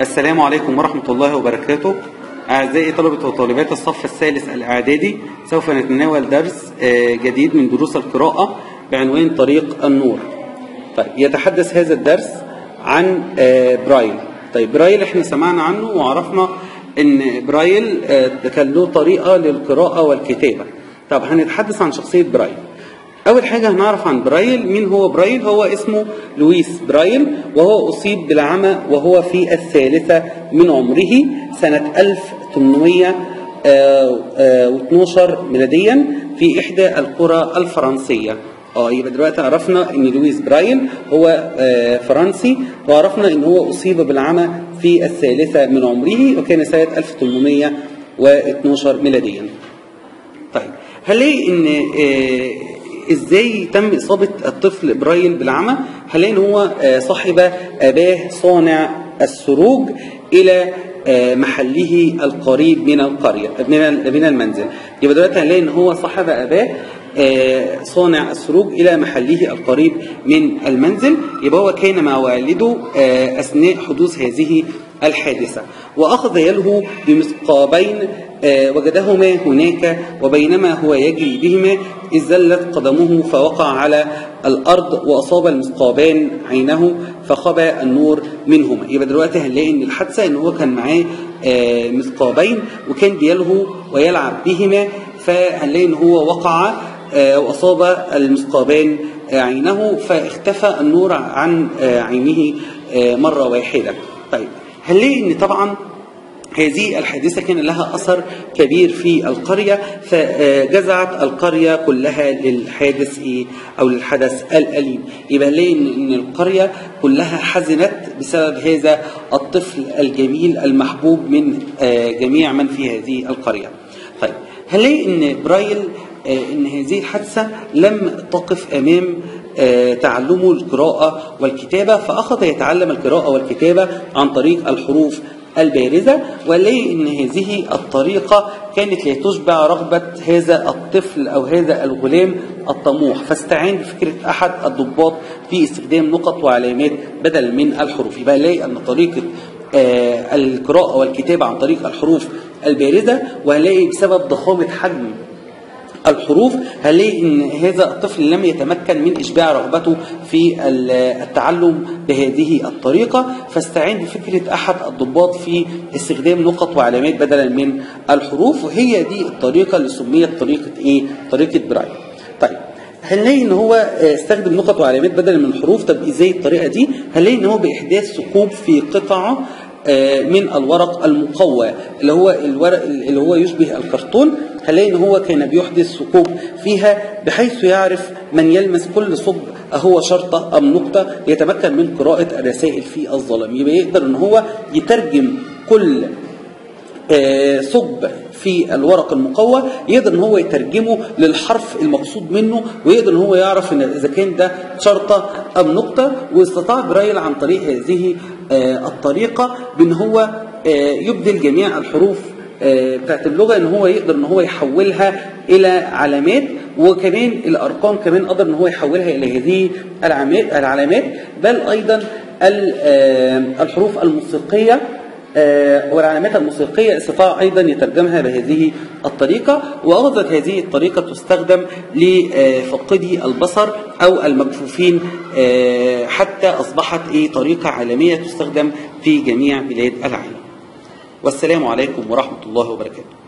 السلام عليكم ورحمة الله وبركاته أعزائي طلبة وطالبات الصف الثالث الإعدادي سوف نتناول درس آه، جديد من دروس القراءة بعنوان طريق النور طيب يتحدث هذا الدرس عن آه، برايل طيب برايل احنا سمعنا عنه وعرفنا ان برايل آه، كان له طريقة للقراءة والكتابة طب هنتحدث عن شخصية برايل أول حاجة هنعرف عن برايل مين هو برايل هو اسمه لويس برايل وهو أصيب بالعمى وهو في الثالثة من عمره سنة 1812 ميلاديا في إحدى القرى الفرنسية اه يبقى دلوقتي عرفنا ان لويس برايل هو آه، فرنسي وعرفنا ان هو اصيب بالعمى في الثالثة من عمره وكان سنة 1812 ميلاديا طيب هنلاقي ان آه، ازاي تم اصابه الطفل برايل بالعمى هنلاقي ان هو آه، صاحب اباه صانع السروج الى آه، محله القريب من القريه من ال- من المنزل يبقى دلوقتي هنلاقي ان هو صاحب اباه آه، صانع السروج الى محله القريب من المنزل يبقى هو كان مع والده آه، اثناء حدوث هذه الحادثه واخذ يلهو بمثقابين آه، وجدهما هناك وبينما هو يجري بهما إذ زلت قدمه فوقع على الأرض وأصاب المثقابان عينه فخبى النور منهما يبقى دلوقتي هنلاقي إن الحادثة إن هو كان معاه آه، مثقابين وكان بيلهو ويلعب بهما فهنلاقي إن هو وقع آه، وأصاب المثقابان آه، عينه فاختفى النور عن آه، عينه آه، مرة واحدة طيب هنلاقي إن طبعا هذه الحادثة كان لها أثر كبير في القرية فجزعت القرية كلها للحادث إيه أو للحدث الأليم يبقى نلاقي إن إن القرية كلها حزنت بسبب هذا الطفل الجميل المحبوب من آه، جميع من في هذه القرية طيب هنلاقي إن برايل آه، إن هذه الحادثة لم تقف أمام آه، تعلمه القراءة والكتابة فأخذ يتعلم القراءة والكتابة عن طريق الحروف البارزة ونلاقي ان هذه الطريقة كانت لتشبع رغبة هذا الطفل او هذا الغلام الطموح فاستعان بفكرة احد الضباط في استخدام نقط وعلامات بدل من الحروف يبقى نلاقي ان طريقة آه، القراءة والكتابة عن طريق الحروف البارزة وهنلاقي بسبب ضخامة حجم الحروف هنلاقي ان هذا الطفل لم يتمكن من اشباع رغبته في ال- التعلم بهذه الطريقه فاستعان بفكره احد الضباط في استخدام نقط وعلامات بدلا من الحروف وهي دي الطريقه اللي سميت طريقه ايه؟ طريقه برايل. طيب هنلاقي ان هو آه، استخدم نقط وعلامات بدلا من الحروف طب ازاي الطريقه دي؟ هنلاقي ان هو باحداث ثقوب في قطعه آه، من الورق المقوى اللي هو الورق اللي هو يشبه الكرتون هنلاقي ان هو كان بيحدث ثقوب فيها بحيث يعرف من يلمس كل ثقب هو شرطه ام نقطه يتمكن من قراءه الرسائل في الظلام يبقى يقدر ان هو يترجم كل آه، ثقب في الورق المقوى يقدر ان هو يترجمه للحرف المقصود منه ويقدر ان هو يعرف ان اذا كان ده شرطه ام نقطه واستطاع برايل عن طريق هذه آه، الطريقه بان هو آه، يبدل جميع الحروف آه، بتاعت اللغه ان هو يقدر ان هو يحولها الى علامات وكمان الارقام كمان قدر ان هو يحولها الى هذه العلامات العلامات بل ايضا ال- آه، الحروف الموسيقيه آه، والعلامات الموسيقية استطاع أيضا يترجمها بهذه الطريقة وأيضا هذه الطريقة تستخدم لفقدي البصر أو المكفوفين آه، حتى أصبحت إيه طريقة عالمية تستخدم في جميع بلاد العالم والسلام عليكم ورحمة الله وبركاته